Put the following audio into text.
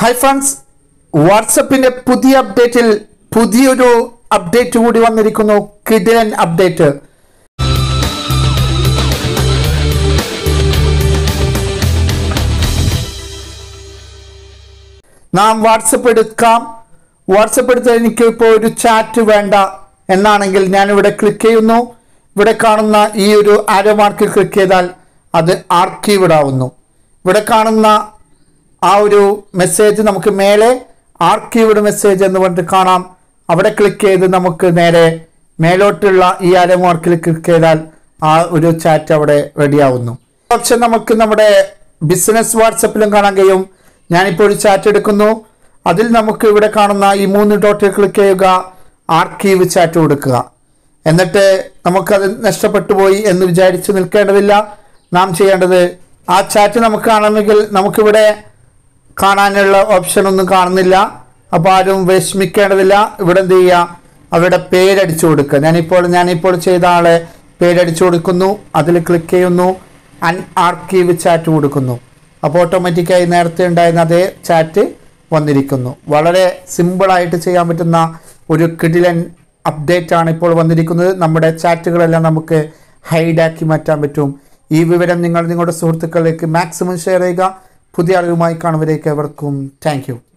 hi friends വാട്സപ്പിന്റെ പുതിയ അപ്ഡേറ്റിൽ പുതിയൊരു update കൂടി വന്നിരിക്കുന്നു കിഡിലൻ അപ്ഡേറ്റ് നാം വാട്സപ്പ് എടുക്കാം വാട്സപ്പ് എടുത്ത് എനിക്ക് ഇപ്പോൾ ഒരു ചാറ്റ് വേണ്ട എന്നാണെങ്കിൽ ഞാനിവിടെ ക്ലിക്ക് ചെയ്യുന്നു ഇവിടെ കാണുന്ന ഈ ഒരു ആരോ മാർക്കിൽ ക്ലിക്ക് ചെയ്താൽ അത് ആർക്കീവ്ഡ് ആവുന്നു ഇവിടെ കാണുന്ന ആ ഒരു മെസ്സേജ് നമുക്ക് മേലെ ആർക്കീവ്ഡ് മെസ്സേജ് എന്ന് പറഞ്ഞിട്ട് കാണാം അവിടെ ക്ലിക്ക് ചെയ്ത് നമുക്ക് നേരെ മേലോട്ടുള്ള ഈ ആരോ മാർക്കിൽ ക്ലിക്ക് ചെയ്താൽ ആ ഒരു ചാറ്റ് അവിടെ റെഡിയാവുന്നു ഓപ്ഷൻ നമുക്ക് നമ്മുടെ ബിസിനസ് വാട്സപ്പിലും കാണാൻ കഴിയും ഞാനിപ്പോൾ ഒരു ചാറ്റ് എടുക്കുന്നു അതിൽ നമുക്ക് ഇവിടെ കാണുന്ന ഈ മൂന്ന് ഡോട്ടിൽ ക്ലിക്ക് ചെയ്യുക ആർക്കീവ് ചാറ്റ് കൊടുക്കുക എന്നിട്ട് നമുക്കത് നഷ്ടപ്പെട്ടു പോയി എന്ന് വിചാരിച്ച് നിൽക്കേണ്ടതില്ല നാം ചെയ്യേണ്ടത് ആ ചാറ്റ് നമുക്ക് കാണണമെങ്കിൽ നമുക്കിവിടെ കാണാനുള്ള ഓപ്ഷൻ ഒന്നും കാണുന്നില്ല അപ്പോൾ ആരും വിഷമിക്കേണ്ടതില്ല ഇവിടെ എന്ത് ചെയ്യുക അവരുടെ പേരടിച്ചു കൊടുക്കുക ഞാനിപ്പോൾ ഞാനിപ്പോൾ ചെയ്ത ആളെ പേരടിച്ചു കൊടുക്കുന്നു അതിൽ ക്ലിക്ക് ചെയ്യുന്നു അൺ ആർക്കീവ് ചാറ്റ് കൊടുക്കുന്നു അപ്പോൾ ഓട്ടോമാറ്റിക്കായി നേരത്തെ ഉണ്ടായിരുന്ന അതേ ചാറ്റ് വന്നിരിക്കുന്നു വളരെ സിമ്പിളായിട്ട് ചെയ്യാൻ പറ്റുന്ന ഒരു കിടിലൻ അപ്ഡേറ്റ് ആണ് ഇപ്പോൾ വന്നിരിക്കുന്നത് നമ്മുടെ ചാറ്റുകളെല്ലാം നമുക്ക് ഹൈഡാക്കി മാറ്റാൻ പറ്റും ഈ വിവരം നിങ്ങൾ നിങ്ങളുടെ സുഹൃത്തുക്കളിലേക്ക് മാക്സിമം ഷെയർ ചെയ്യുക പുതിയ അറിവുമായി കാണുവരേക്ക് എവർക്കും താങ്ക്